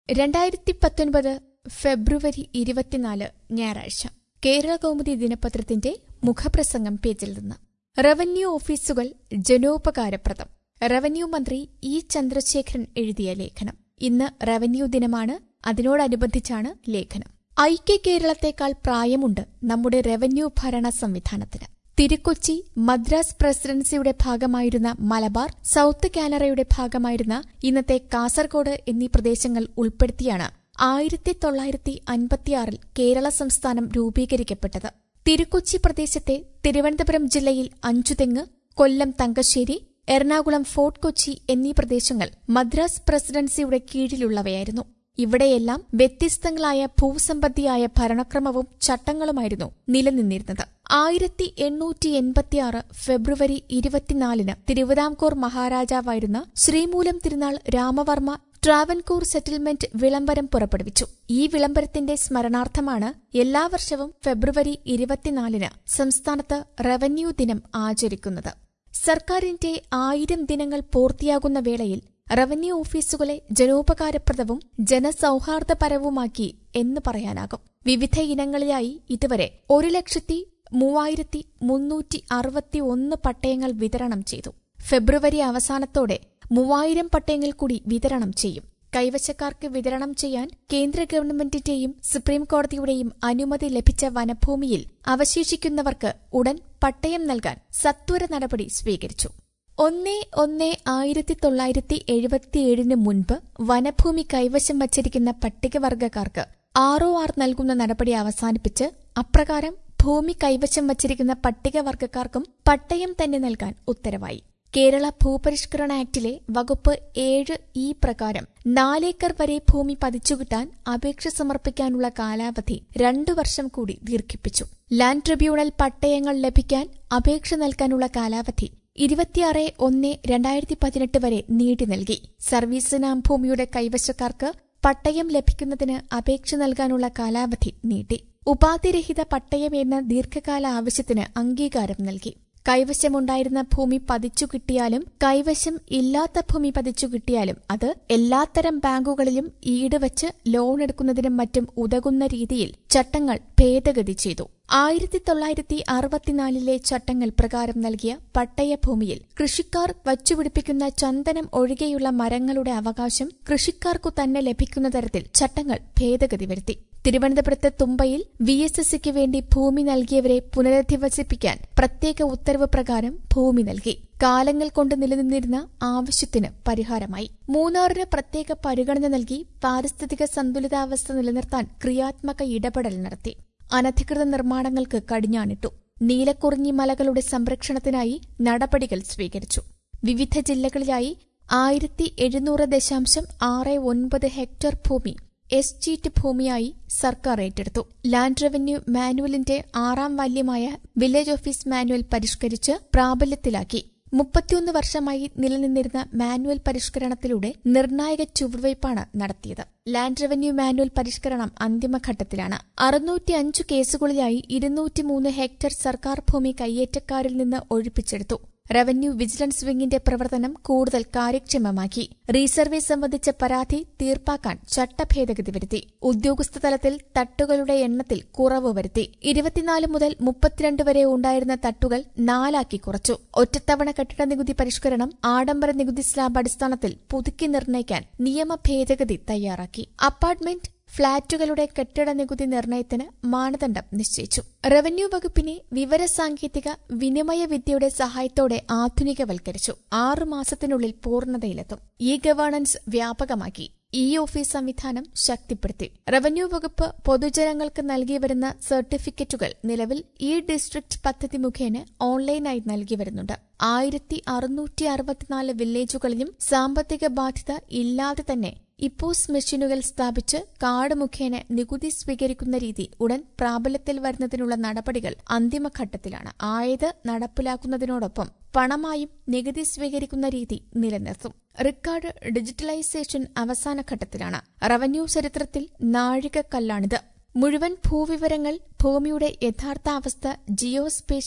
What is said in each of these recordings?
രണ്ടായിരത്തി പത്തൊൻപത് ഫെബ്രുവരി ഇരുപത്തിനാല് ഞായറാഴ്ച കേരള കൗമുദി ദിനപത്രത്തിന്റെ മുഖപ്രസംഗം പേജിൽ നിന്ന് റവന്യൂ ഓഫീസുകൾ ജനോപകാരപ്രദം റവന്യൂ മന്ത്രി ഇ ചന്ദ്രശേഖരൻ എഴുതിയ ലേഖനം ഇന്ന് റവന്യൂ ദിനമാണ് അതിനോടനുബന്ധിച്ചാണ് ലേഖനം ഐക്യ കേരളത്തെക്കാൾ പ്രായമുണ്ട് നമ്മുടെ റവന്യൂ ഭരണ സംവിധാനത്തിന് തിരുക്കൊച്ചി മദ്രാസ് പ്രസിഡൻസിയുടെ ഭാഗമായിരുന്ന മലബാർ സൌത്ത് കാനറയുടെ ഭാഗമായിരുന്ന ഇന്നത്തെ കാസർഗോഡ് എന്നീ പ്രദേശങ്ങൾ ഉൾപ്പെടുത്തിയാണ് ആയിരത്തി തൊള്ളായിരത്തി അൻപത്തിയാറിൽ കേരള സംസ്ഥാനം രൂപീകരിക്കപ്പെട്ടത് തിരുക്കൊച്ചി പ്രദേശത്തെ തിരുവനന്തപുരം ജില്ലയിൽ അഞ്ചുതെങ്ങ് കൊല്ലം തങ്കശ്ശേരി എറണാകുളം ഫോർട്ട് കൊച്ചി എന്നീ പ്രദേശങ്ങൾ മദ്രാസ് പ്രസിഡൻസിയുടെ കീഴിലുള്ളവയായിരുന്നു ഇവിടെയെല്ലാം വ്യത്യസ്തങ്ങളായ ഭൂസമ്പത്തിയായ ഭരണക്രമവും ചട്ടങ്ങളുമായിരുന്നു നിലനിന്നിരുന്നത് ആയിരത്തി എണ്ണൂറ്റി എൺപത്തിയാറ് ഫെബ്രുവരി ഇരുപത്തിനാലിന് തിരുവിതാംകൂർ മഹാരാജാവായിരുന്ന ശ്രീമൂലം തിരുനാൾ രാമവർമ്മ ട്രാവൻകൂർ സെറ്റിൽമെന്റ് വിളംബരം പുറപ്പെടുവിച്ചു ഈ വിളംബരത്തിന്റെ സ്മരണാർത്ഥമാണ് എല്ലാ വർഷവും ഫെബ്രുവരി ഇരുപത്തിനാലിന് സംസ്ഥാനത്ത് റവന്യൂ ദിനം ആചരിക്കുന്നത് സർക്കാരിന്റെ ആയിരം ദിനങ്ങൾ പൂർത്തിയാകുന്ന വേളയിൽ റവന്യൂ ഓഫീസുകളെ ജനോപകാരപ്രദവും ജനസൌഹാർദ്ദപരവുമാക്കി എന്ന് പറയാനാകും വിവിധ ഇനങ്ങളിലായി ഇതുവരെ ഒരു ലക്ഷത്തി മൂവായിരത്തി മുന്നൂറ്റി അറുപത്തി ഒന്ന് പട്ടയങ്ങൾ വിതരണം ചെയ്തു ഫെബ്രുവരി അവസാനത്തോടെ മൂവായിരം പട്ടയങ്ങൾ കൂടി വിതരണം ചെയ്യും കൈവശക്കാർക്ക് വിതരണം ചെയ്യാൻ കേന്ദ്ര ഗവൺമെന്റിന്റെയും സുപ്രീം കോടതിയുടെയും അനുമതി ലഭിച്ച വനഭൂമിയിൽ അവശേഷിക്കുന്നവർക്ക് ഉടൻ പട്ടയം നൽകാൻ സത്വര നടപടി സ്വീകരിച്ചു ഒന്ന് ഒന്ന് ആയിരത്തി തൊള്ളായിരത്തി എഴുപത്തിയേഴിന് മുൻപ് വനഭൂമി കൈവശം വച്ചിരിക്കുന്ന പട്ടികവർഗക്കാർക്ക് ആർ ഒ ആർ നൽകുന്ന നടപടി അവസാനിപ്പിച്ച് അപ്രകാരം ഭൂമി കൈവശം വച്ചിരിക്കുന്ന പട്ടികവർഗക്കാർക്കും പട്ടയം തന്നെ നൽകാൻ ഉത്തരവായി കേരള ഭൂപരിഷ്കരണ ആക്ടിലെ വകുപ്പ് ഏഴ് ഈ പ്രകാരം നാലേക്കർ വരെ ഭൂമി പതിച്ചുകിട്ടാൻ അപേക്ഷ സമർപ്പിക്കാനുള്ള കാലാവധി രണ്ടു വർഷം കൂടി ദീർഘിപ്പിച്ചു ലാൻഡ് ട്രിബ്യൂണൽ പട്ടയങ്ങൾ ലഭിക്കാൻ അപേക്ഷ നൽകാനുള്ള കാലാവധി ഇരുപത്തിയാറ് ഒന്ന് രണ്ടായിരത്തി പതിനെട്ട് വരെ നീട്ടി നൽകി സർവീസ് ഭൂമിയുടെ കൈവശക്കാർക്ക് പട്ടയം ലഭിക്കുന്നതിന് അപേക്ഷ നൽകാനുള്ള കാലാവധി നീട്ടി ഉപാധിരഹിത പട്ടയം എന്ന ദീർഘകാല ആവശ്യത്തിന് അംഗീകാരം നൽകി കൈവശമുണ്ടായിരുന്ന ഭൂമി പതിച്ചു കിട്ടിയാലും കൈവശം ഇല്ലാത്ത ഭൂമി പതിച്ചു കിട്ടിയാലും അത് എല്ലാത്തരം ബാങ്കുകളിലും ഈട് വച്ച് ലോൺ എടുക്കുന്നതിനും മറ്റും ഉതകുന്ന രീതിയിൽ ചട്ടങ്ങൾ ഭേദഗതി ചെയ്തു ആയിരത്തി തൊള്ളായിരത്തി അറുപത്തിനാലിലെ ചട്ടങ്ങൾ പ്രകാരം നൽകിയ പട്ടയ ഭൂമിയിൽ കൃഷിക്കാർ വച്ചുപിടിപ്പിക്കുന്ന ചന്ദനം ഒഴികെയുള്ള മരങ്ങളുടെ അവകാശം കൃഷിക്കാർക്കു തന്നെ ലഭിക്കുന്ന തരത്തിൽ ചട്ടങ്ങൾ ഭേദഗതി വരുത്തി തിരുവനന്തപുരത്ത് തുമ്പയിൽ വി എസ് എസ് സിക്ക് വേണ്ടി ഭൂമി നൽകിയവരെ പുനരധിവസിപ്പിക്കാൻ പ്രത്യേക ഉത്തരവ് പ്രകാരം ഭൂമി നൽകി കാലങ്ങൾ കൊണ്ട് നിലനിന്നിരുന്ന ആവശ്യത്തിന് പരിഹാരമായി മൂന്നാറിന് പ്രത്യേക പരിഗണന നൽകി പാരിസ്ഥിതിക സന്തുലിതാവസ്ഥ നിലനിർത്താൻ ക്രിയാത്മക ഇടപെടൽ നടത്തി അനധികൃത നിർമ്മാണങ്ങൾക്ക് കടിഞ്ഞാണിട്ടു നീലക്കുറിഞ്ഞി മലകളുടെ സംരക്ഷണത്തിനായി നടപടികൾ സ്വീകരിച്ചു വിവിധ ജില്ലകളിലായി ആയിരത്തി എഴുന്നൂറ് ദശാംശം ആറ് ഒൻപത് ഹെക്ടർ ഭൂമി എസ് ചീറ്റ് ഭൂമിയായി സർക്കാർ ഏറ്റെടുത്തു ലാൻഡ് റവന്യൂ മാനുവലിന്റെ ആറാം വാല്യമായ വില്ലേജ് ഓഫീസ് മാനുവൽ പരിഷ്കരിച്ച് പ്രാബല്യത്തിലാക്കി മുപ്പത്തിയൊന്ന് വർഷമായി നിലനിന്നിരുന്ന മാനുവൽ പരിഷ്കരണത്തിലൂടെ നിർണായക ചുവടുവയ്പാണ് നടത്തിയത് ലാൻഡ് റവന്യൂ മാനുവൽ പരിഷ്കരണം അന്തിമഘട്ടത്തിലാണ് അറുന്നൂറ്റി അഞ്ച് കേസുകളിലായി ഇരുന്നൂറ്റിമൂന്ന് ഹെക്ടർ സർക്കാർ ഭൂമി കയ്യേറ്റക്കാരിൽ നിന്ന് ഒഴിപ്പിച്ചെടുത്തു റവന്യൂ വിജിലൻസ് വിംഗിന്റെ പ്രവർത്തനം കൂടുതൽ കാര്യക്ഷമമാക്കി റീസർവേ സംബന്ധിച്ച പരാതി തീർപ്പാക്കാൻ ചട്ടഭേദഗതി വരുത്തി ഉദ്യോഗസ്ഥ തലത്തിൽ തട്ടുകളുടെ എണ്ണത്തിൽ കുറവ് വരുത്തി ഇരുപത്തിനാല് മുതൽ മുപ്പത്തിരണ്ട് വരെ ഉണ്ടായിരുന്ന തട്ടുകൾ നാലാക്കി കുറച്ചു ഒറ്റത്തവണ കെട്ടിട നികുതി പരിഷ്കരണം ആഡംബര നികുതി സ്ലാബ് അടിസ്ഥാനത്തിൽ പുതുക്കി നിർണ്ണയിക്കാൻ നിയമ ഭേദഗതി തയ്യാറാക്കി അപ്പാർട്ട്മെന്റ് ഫ്ളാറ്റുകളുടെ കെട്ടിട നികുതി നിർണയത്തിന് മാനദണ്ഡം നിശ്ചയിച്ചു റവന്യൂ വകുപ്പിനെ വിവരസാങ്കേതിക വിനിമയ വിദ്യയുടെ സഹായത്തോടെ ആധുനികവൽക്കരിച്ചു ആറു മാസത്തിനുള്ളിൽ പൂർണ്ണതയിലെത്തും ഇ ഗവേണൻസ് വ്യാപകമാക്കി ഇ ഓഫീസ് സംവിധാനം ശക്തിപ്പെടുത്തി റവന്യൂ വകുപ്പ് പൊതുജനങ്ങൾക്ക് നൽകി വരുന്ന സർട്ടിഫിക്കറ്റുകൾ നിലവിൽ ഇ ഡിസ്ട്രിക്ട് പദ്ധതി മുഖേന ഓൺലൈനായി നൽകി വരുന്നുണ്ട് ആയിരത്തി അറുന്നൂറ്റി അറുപത്തിനാല് വില്ലേജുകളിലും സാമ്പത്തിക ബാധ്യത ഇല്ലാതെ തന്നെ ഇപ്പോസ് മെഷീനുകൾ സ്ഥാപിച്ച് കാർഡ് മുഖേന നികുതി സ്വീകരിക്കുന്ന രീതി ഉടൻ പ്രാബല്യത്തിൽ വരുന്നതിനുള്ള നടപടികൾ അന്തിമഘട്ടത്തിലാണ് ആയത് നടപ്പിലാക്കുന്നതിനോടൊപ്പം പണമായും നികുതി സ്വീകരിക്കുന്ന രീതി നിലനിർത്തും റിക്കാർഡ് ഡിജിറ്റലൈസേഷൻ അവസാന ഘട്ടത്തിലാണ് റവന്യൂ ചരിത്രത്തിൽ നാഴികക്കല്ലാണിത് മുഴുവൻ ഭൂവിവരങ്ങൾ ഭൂമിയുടെ യഥാർത്ഥ അവസ്ഥ ജിയോസ്പേഷ്യൽ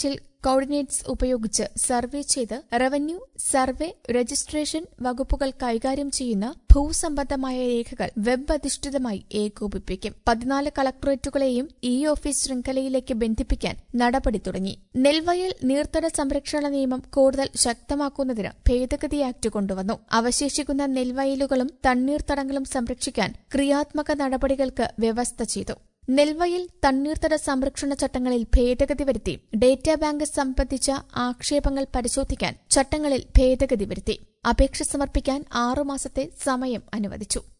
കോർഡിനേറ്റ്സ് ഉപയോഗിച്ച് സർവേ ചെയ്ത് റവന്യൂ സർവേ രജിസ്ട്രേഷൻ വകുപ്പുകൾ കൈകാര്യം ചെയ്യുന്ന ഭൂസംബന്ധമായ രേഖകൾ വെബ് അധിഷ്ഠിതമായി ഏകോപിപ്പിക്കും പതിനാല് കളക്ടറേറ്റുകളെയും ഇ ഓഫീസ് ശൃംഖലയിലേക്ക് ബന്ധിപ്പിക്കാൻ നടപടി തുടങ്ങി നെൽവയൽ നീർത്തട സംരക്ഷണ നിയമം കൂടുതൽ ശക്തമാക്കുന്നതിന് ഭേദഗതി ആക്ട് കൊണ്ടുവന്നു അവശേഷിക്കുന്ന നെൽവയലുകളും തണ്ണീർത്തടങ്ങളും സംരക്ഷിക്കാൻ ക്രിയാത്മക നടപടികൾക്ക് വ്യവസ്ഥ ചെയ്തു നെൽവയൽ തണ്ണീർത്തട സംരക്ഷണ ചട്ടങ്ങളിൽ ഭേദഗതി വരുത്തി ഡേറ്റാ ബാങ്ക് സംബന്ധിച്ച ആക്ഷേപങ്ങൾ പരിശോധിക്കാൻ ചട്ടങ്ങളിൽ ഭേദഗതി വരുത്തി അപേക്ഷ സമർപ്പിക്കാൻ ആറുമാസത്തെ സമയം അനുവദിച്ചു